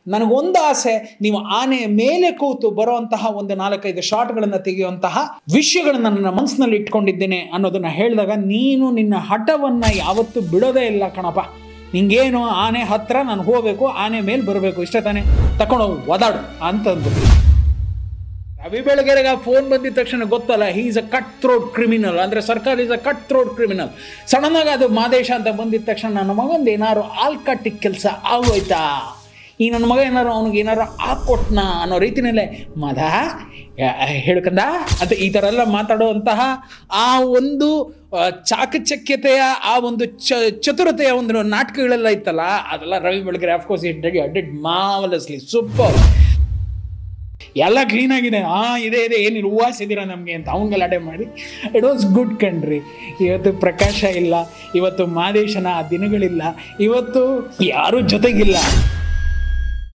ನನಗೊಂದು ಆಸೆ ನೀವು ಆನೆ ಮೇಲೆ ಕೂತು ಬರುವಂತಹ ಒಂದು ನಾಲ್ಕೈದು ಶಾಟ್ಗಳನ್ನು ತೆಗೆಯುವಂತಹ ವಿಷಯಗಳನ್ನ ನನ್ನ ಮನಸ್ಸಿನಲ್ಲಿ ಇಟ್ಕೊಂಡಿದ್ದೇನೆ ಅನ್ನೋದನ್ನ ಹೇಳಿದಾಗ ನೀನು ನಿನ್ನ ಹಠವನ್ನು ಯಾವತ್ತೂ ಬಿಡೋದೇ ಇಲ್ಲ ಕಣಪ್ಪ ನಿಂಗೇನು ಆನೆ ಹತ್ರ ನಾನು ಹೋಗಬೇಕು ಆನೆ ಮೇಲೆ ಬರಬೇಕು ಇಷ್ಟೇ ತಾನೇ ತಗೊಂಡು ಒದಾಡು ಅಂತಂದು ರವಿ ಬೆಳಗೆರೆಗೆ ಆ ಫೋನ್ ಬಂದಿದ ತಕ್ಷಣ ಗೊತ್ತಲ್ಲ he is a cut throat criminal ಅಂದರೆ ಸರ್ಕಾರ is a cut throat criminal ಸಡನ್ನಾಗಿ ಅದು ಮಾದೇಶ ಅಂತ ಬಂದಿದ ತಕ್ಷಣ ನನ್ನ ಮಗಂದು ಏನಾದ್ರು ಆಲ್ಕಟ್ಟಿಗೆ ಕೆಲಸ ಆಗೋಯ್ತಾ ಈ ನನ್ನ ಮಗ ಏನಾರು ಅವ್ನಿಗೆ ಏನಾರು ಹಾಕ್ಕೊಟ್ನ ಅನ್ನೋ ರೀತಿಯಲ್ಲೇ ಮದ ಹೇಳ್ಕಂದ ಅಂತ ಈ ಥರ ಎಲ್ಲ ಮಾತಾಡುವಂತಹ ಆ ಒಂದು ಆ, ಚಾಕಚಕ್ಯತೆಯ ಆ ಒಂದು ಚ ಚತುರತೆಯ ಒಂದು ನಾಟಕಗಳೆಲ್ಲ ಇತ್ತಲ್ಲ ಅದೆಲ್ಲ Ravi Belagere of course it did marvellously super ಎಲ್ಲ ಕ್ಲೀನ್ ಆಗಿದೆ ಆ ಇದೆ ಇದೆ ಏನಿಲ್ಲ ಹೂವಾಸಿದ್ದೀರಾ ನಮಗೆ ಅಂತ ಅವ್ನು ಗಲಾಟೆ ಮಾಡಿ ಇಟ್ ವಾಸ್ ಗುಡ್ ಕಂಡ್ರಿ ಇವತ್ತು ಪ್ರಕಾಶ ಇಲ್ಲ ಇವತ್ತು ಮಾದೇಶನ ಆ ದಿನಗಳಿಲ್ಲ ಇವತ್ತು ಯಾರೂ ಜೊತೆಗಿಲ್ಲ